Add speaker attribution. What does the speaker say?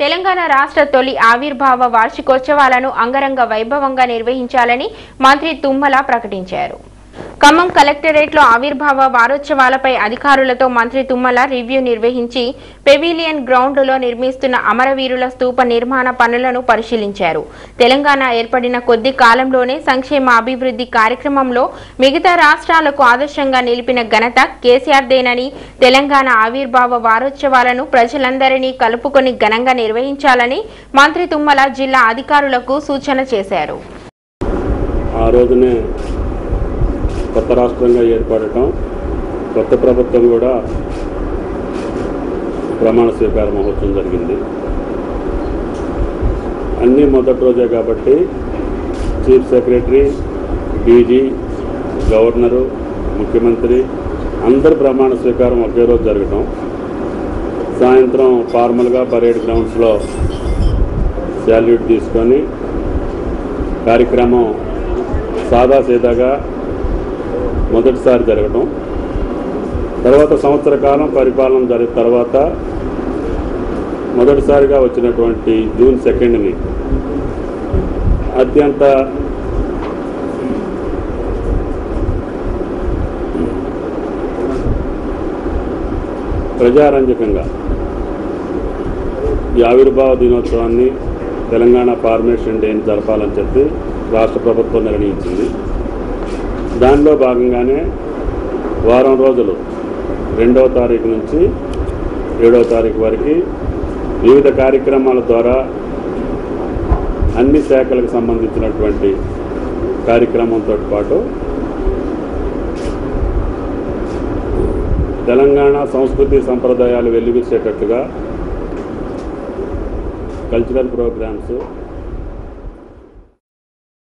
Speaker 1: తెలంగాణ రాష్ట్ర తొలి ఆవిర్భావ వార్షికోత్సవాలను అంగరంగ వైభవంగా నిర్వహించాలని మంత్రి తుమ్మల ప్రకటించారు ఖమ్మం కలెక్టరేట్లో ఆవిర్భావ వారోత్సవాలపై అధికారులతో మంత్రి తుమ్మల రివ్యూ నిర్వహించి పెవిలియన్ గ్రౌండ్లో నిర్మిస్తున్న అమరవీరుల స్తూప నిర్మాణ పనులను పరిశీలించారు తెలంగాణ ఏర్పడిన కొద్ది కాలంలోనే సంక్షేమ అభివృద్ధి కార్యక్రమంలో మిగతా రాష్ట్రాలకు ఆదర్శంగా నిలిపిన ఘనత కేసీఆర్దేనని తెలంగాణ ఆవిర్భావ వారోత్సవాలను ప్రజలందరినీ కలుపుకొని ఘనంగా నిర్వహించాలని మంత్రి తుమ్మల జిల్లా అధికారులకు సూచన చేశారు
Speaker 2: ఆ రోజునే కొత్త రాష్ట్రంగా ఏర్పడటం కొత్త ప్రభుత్వం కూడా ప్రమాణ స్వీకార మహోత్సవం జరిగింది అన్నీ మొదటి రోజే కాబట్టి చీఫ్ సెక్రటరీ డీజీ గవర్నరు ముఖ్యమంత్రి అందరి ప్రమాణ స్వీకారం ఒకే రోజు జరగటం సాయంత్రం ఫార్మల్గా పరేడ్ గ్రౌండ్స్లో శాల్యూట్ తీసుకొని కార్యక్రమం సాదాసీదాగా మొదటిసారి జరగటం తర్వాత సంవత్సర కాలం పరిపాలన జరిగిన తర్వాత మొదటిసారిగా వచ్చినటువంటి జూన్ సెకండ్ని అత్యంత ప్రజారంజకంగా ఈ ఆవిర్భావ దినోత్సవాన్ని తెలంగాణ ఫార్మేషన్ డేని జరపాలని చెప్పి రాష్ట్ర ప్రభుత్వం నిర్ణయించింది దానిలో భాగంగానే వారం రోజులు రెండవ తారీఖు నుంచి ఏడవ తారీఖు వరకు వివిధ కార్యక్రమాల ద్వారా అన్ని శాఖలకు సంబంధించినటువంటి కార్యక్రమంతో పాటు తెలంగాణ సంస్కృతి సంప్రదాయాలు వెల్లివిసేటట్టుగా కల్చరల్ ప్రోగ్రామ్స్